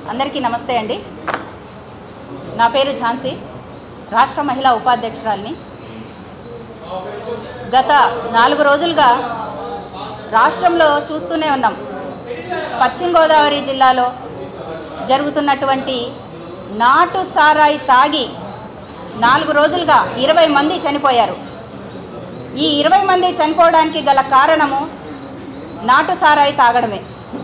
అందరికీ నమస్తే అండి నా పేరు ఝాన్సీ రాష్ట్ర మహిళా ఉపాధ్యక్షురాలిని గత నాలుగు రోజులుగా రాష్ట్రంలో చూస్తూనే ఉన్నాం పశ్చిమ గోదావరి జిల్లాలో జరుగుతున్నటువంటి నాటు సారాయి తాగి నాలుగు రోజులుగా ఇరవై మంది చనిపోయారు ఈ ఇరవై మంది చనిపోవడానికి గల కారణము నాటు సారాయి తాగడమే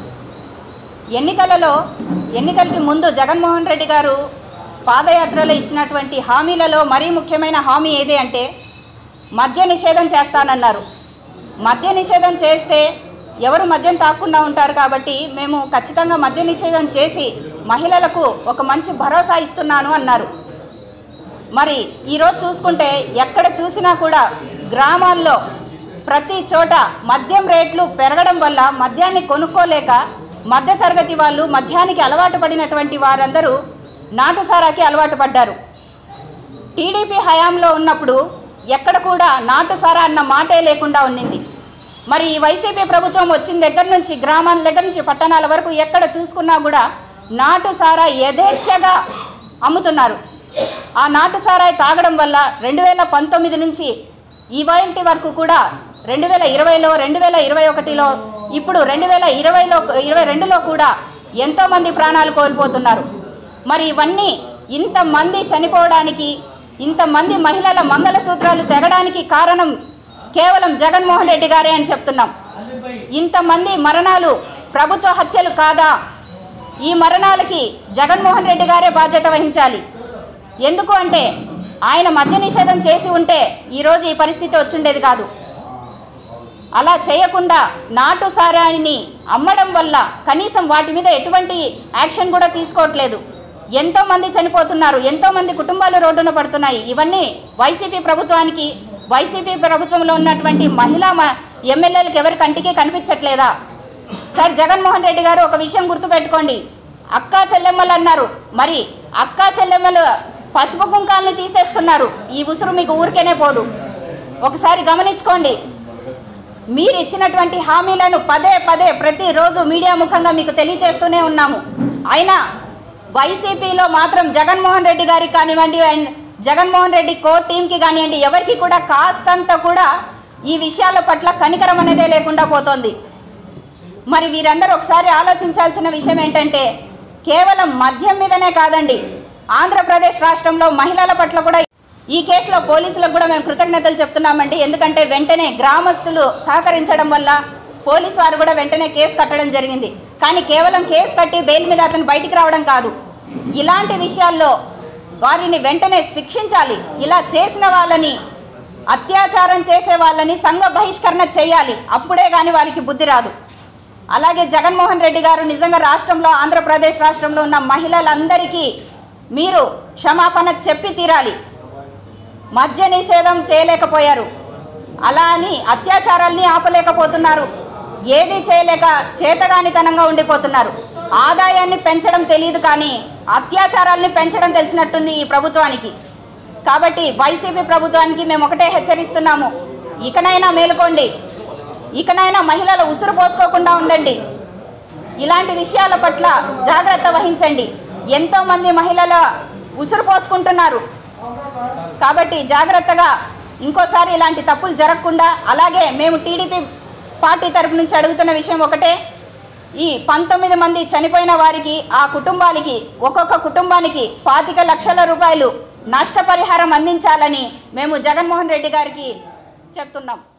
ఎన్నికలలో ఎన్నికలకి ముందు జగన్మోహన్ రెడ్డి గారు పాదయాత్రలో ఇచ్చినటువంటి హామీలలో మరీ ముఖ్యమైన హామీ ఏది అంటే మద్య నిషేధం చేస్తానన్నారు మద్య నిషేధం చేస్తే ఎవరు మద్యం తాకుండా ఉంటారు కాబట్టి మేము ఖచ్చితంగా మద్య నిషేధం చేసి మహిళలకు ఒక మంచి భరోసా ఇస్తున్నాను అన్నారు మరి ఈరోజు చూసుకుంటే ఎక్కడ చూసినా కూడా గ్రామాల్లో ప్రతి చోట మద్యం రేట్లు పెరగడం వల్ల మద్యాన్ని కొనుక్కోలేక మధ్యతరగతి వాళ్ళు మద్యానికి అలవాటు పడినటువంటి వారందరూ నాటుసారాకి అలవాటు పడ్డారు టీడీపీ హయాంలో ఉన్నప్పుడు ఎక్కడ కూడా నాటుసారా అన్న మాటే లేకుండా ఉన్నింది మరి ఈ వైసీపీ ప్రభుత్వం వచ్చిన దగ్గర నుంచి గ్రామాల దగ్గర నుంచి పట్టణాల వరకు ఎక్కడ చూసుకున్నా కూడా నాటు సారా యథేచ్ఛగా అమ్ముతున్నారు ఆ నాటు సారాయి తాగడం వల్ల రెండు వేల పంతొమ్మిది నుంచి ఇవాల్టి వరకు కూడా రెండు వేల ఇరవైలో రెండు వేల ఇరవై ఒకటిలో ఇప్పుడు రెండు వేల ఇరవైలో ఇరవై రెండులో కూడా ఎంతోమంది ప్రాణాలు కోల్పోతున్నారు మరి ఇవన్నీ ఇంతమంది చనిపోవడానికి ఇంతమంది మహిళల మంగళసూత్రాలు తెగడానికి కారణం కేవలం జగన్మోహన్ రెడ్డి గారే అని చెప్తున్నాం ఇంతమంది మరణాలు ప్రభుత్వ హత్యలు కాదా ఈ మరణాలకి జగన్మోహన్ రెడ్డి గారే బాధ్యత వహించాలి ఎందుకు అంటే ఆయన మద్య నిషేధం చేసి ఉంటే ఈరోజు ఈ పరిస్థితి వచ్చుండేది కాదు అలా చేయకుండా నాటు సారాయిని అమ్మడం వల్ల కనీసం వాటి మీద ఎటువంటి యాక్షన్ కూడా తీసుకోవట్లేదు ఎంతోమంది చనిపోతున్నారు ఎంతోమంది కుటుంబాలు రోడ్డున పడుతున్నాయి ఇవన్నీ వైసీపీ ప్రభుత్వానికి వైసీపీ ప్రభుత్వంలో ఉన్నటువంటి మహిళా మ- ఎమ్మెల్యేలకు ఎవరి కంటికి కనిపించట్లేదా సార్ జగన్మోహన్ రెడ్డి గారు ఒక విషయం గుర్తుపెట్టుకోండి అక్కా చెల్లెమ్మలు అన్నారు మరి అక్కా చెల్లెమ్మలు పసుపు కుంకాలని తీసేస్తున్నారు ఈ ఉసురు మీకు ఊరికేనే పోదు ఒకసారి గమనించుకోండి మీరు ఇచ్చినటువంటి హామీలను పదే పదే ప్రతిరోజు మీడియా ముఖంగా మీకు తెలియజేస్తూనే ఉన్నాము అయినా వైసీపీలో మాత్రం జగన్మోహన్ రెడ్డి గారికి కానివ్వండి అండ్ జగన్మోహన్ రెడ్డి కోర్ టీంకి కానివ్వండి ఎవరికి కూడా కాస్తంత కూడా ఈ విషయాల పట్ల కనికరం అనేదే లేకుండా పోతోంది మరి వీరందరూ ఒకసారి ఆలోచించాల్సిన విషయం ఏంటంటే కేవలం మద్యం మీదనే కాదండి ఆంధ్రప్రదేశ్ రాష్ట్రంలో మహిళల పట్ల కూడా ఈ కేసులో పోలీసులకు కూడా మేము కృతజ్ఞతలు చెప్తున్నామండి ఎందుకంటే వెంటనే గ్రామస్తులు సహకరించడం వల్ల పోలీసు వారు కూడా వెంటనే కేసు కట్టడం జరిగింది కానీ కేవలం కేసు కట్టి బెయిల్ మీద అతను బయటికి రావడం కాదు ఇలాంటి విషయాల్లో వారిని వెంటనే శిక్షించాలి ఇలా చేసిన వాళ్ళని అత్యాచారం చేసే వాళ్ళని సంఘ బహిష్కరణ చేయాలి అప్పుడే కానీ వాళ్ళకి బుద్ధి రాదు అలాగే జగన్మోహన్ రెడ్డి గారు నిజంగా రాష్ట్రంలో ఆంధ్రప్రదేశ్ రాష్ట్రంలో ఉన్న మహిళలందరికీ మీరు క్షమాపణ చెప్పి తీరాలి మద్య నిషేధం చేయలేకపోయారు అలా అని అత్యాచారాల్ని ఆపలేకపోతున్నారు ఏది చేయలేక చేతగానితనంగా ఉండిపోతున్నారు ఆదాయాన్ని పెంచడం తెలియదు కానీ అత్యాచారాల్ని పెంచడం తెలిసినట్టుంది ఈ ప్రభుత్వానికి కాబట్టి వైసీపీ ప్రభుత్వానికి మేము ఒకటే హెచ్చరిస్తున్నాము ఇకనైనా మేలుకోండి ఇకనైనా మహిళలు ఉసురు పోసుకోకుండా ఉండండి ఇలాంటి విషయాల పట్ల జాగ్రత్త వహించండి ఎంతోమంది మహిళల ఉసురు పోసుకుంటున్నారు కాబట్టి జాగ్రత్తగా ఇంకోసారి ఇలాంటి తప్పులు జరగకుండా అలాగే మేము టీడీపీ పార్టీ తరపు నుంచి అడుగుతున్న విషయం ఒకటే ఈ పంతొమ్మిది మంది చనిపోయిన వారికి ఆ కుటుంబానికి ఒక్కొక్క కుటుంబానికి పాతిక లక్షల రూపాయలు నష్టపరిహారం అందించాలని మేము జగన్మోహన్ రెడ్డి గారికి చెప్తున్నాం